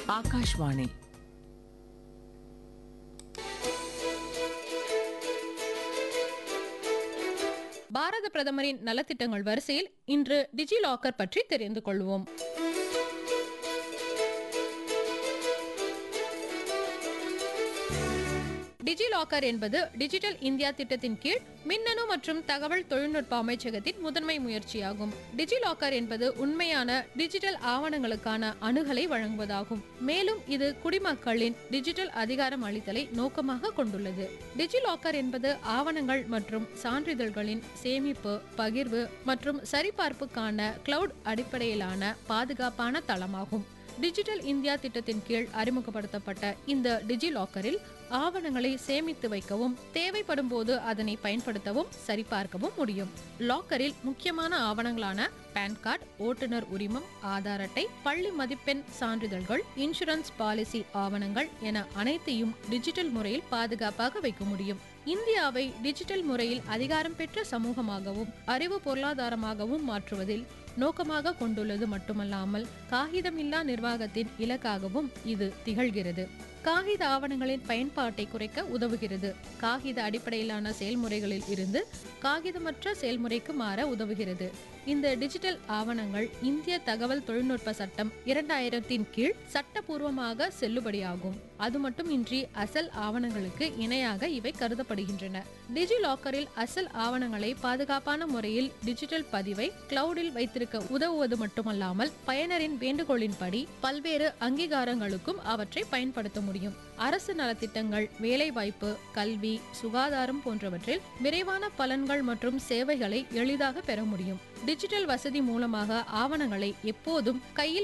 ஆகாஷ்வாணி பாரத பிரதமரின் நலத்திட்டங்கள் வரிசையில் இன்று டிஜி லாக்கர் பற்றி தெரிந்து கொள்வோம் டிஜி லாக்கர் என்பது டிஜிட்டல் இந்தியா திட்டத்தின் கீழ் மின்னணு மற்றும் தகவல் தொழில்நுட்ப அமைச்சகத்தின் முதன்மை முயற்சியாகும் டிஜி லாக்கர் என்பது உண்மையான டிஜிட்டல் ஆவணங்களுக்கான அணுகலை வழங்குவதாகும் மேலும் இது குடிமக்களின் டிஜிட்டல் அதிகாரம் அளித்தலை நோக்கமாக கொண்டுள்ளது டிஜி லாக்கர் என்பது ஆவணங்கள் மற்றும் சான்றிதழ்களின் சேமிப்பு பகிர்வு மற்றும் சரிபார்ப்புக்கான கிளவுட் அடிப்படையிலான பாதுகாப்பான தளமாகும் டிஜிட்டல் இந்தியா திட்டத்தின் கீழ் அறிமுகப்படுத்தப்பட்ட இந்த டிஜி லாக்கரில் ஆவணங்களை சேமித்து வைக்கவும் தேவைப்படும் போது அதனை பயன்படுத்தவும் சரிபார்க்கவும் முடியும் லாக்கரில் முக்கியமான ஆவணங்களான பான் கார்டு ஓட்டுநர் உரிமம் ஆதார் அட்டை பள்ளி மதிப்பெண் சான்றிதழ்கள் இன்சூரன்ஸ் பாலிசி ஆவணங்கள் என அனைத்தையும் டிஜிட்டல் முறையில் பாதுகாப்பாக வைக்க முடியும் இந்தியாவை டிஜிட்டல் முறையில் அதிகாரம் பெற்ற சமூகமாகவும் அறிவு பொருளாதாரமாகவும் மாற்றுவதில் நோக்கமாக கொண்டுள்ளது மட்டுமல்லாமல் காகிதமில்லா நிர்வாகத்தின் இலக்காகவும் இது திகழ்கிறது காகித ஆவணங்களின் பயன்பாட்டை குறைக்க உதவுகிறது காகித அடிப்படையிலான செயல்முறைகளில் இருந்து காகிதமற்ற செயல்முறைக்கு மாற உதவுகிறது இந்த டிஜிட்டல் ஆவணங்கள் இந்திய தகவல் தொழில்நுட்ப சட்டம் இரண்டாயிரத்தின் கீழ் சட்டபூர்வமாக செல்லுபடியாகும் அது மட்டுமின்றி அசல் ஆவணங்களுக்கு இணையாக இவை கருதப்படுகின்றன டிஜி லாக்கரில் அசல் ஆவணங்களை பாதுகாப்பான முறையில் டிஜிட்டல் பதிவை கிளவுடில் வைத்திருக்க உதவுவது மட்டுமல்லாமல் பயனரின் வேண்டுகோளின்படி பல்வேறு அங்கீகாரங்களுக்கும் அவற்றை பயன்படுத்த முடியும் அரசு நலத்திட்டங்கள் வேலைவாய்ப்பு கல்வி சுகாதாரம் போன்றவற்றில் விரைவான பலன்கள் மற்றும் சேவைகளை எளிதாக பெற முடியும் டிஜிட்டல் வசதி மூலமாக ஆவணங்களை எப்போதும் கையில்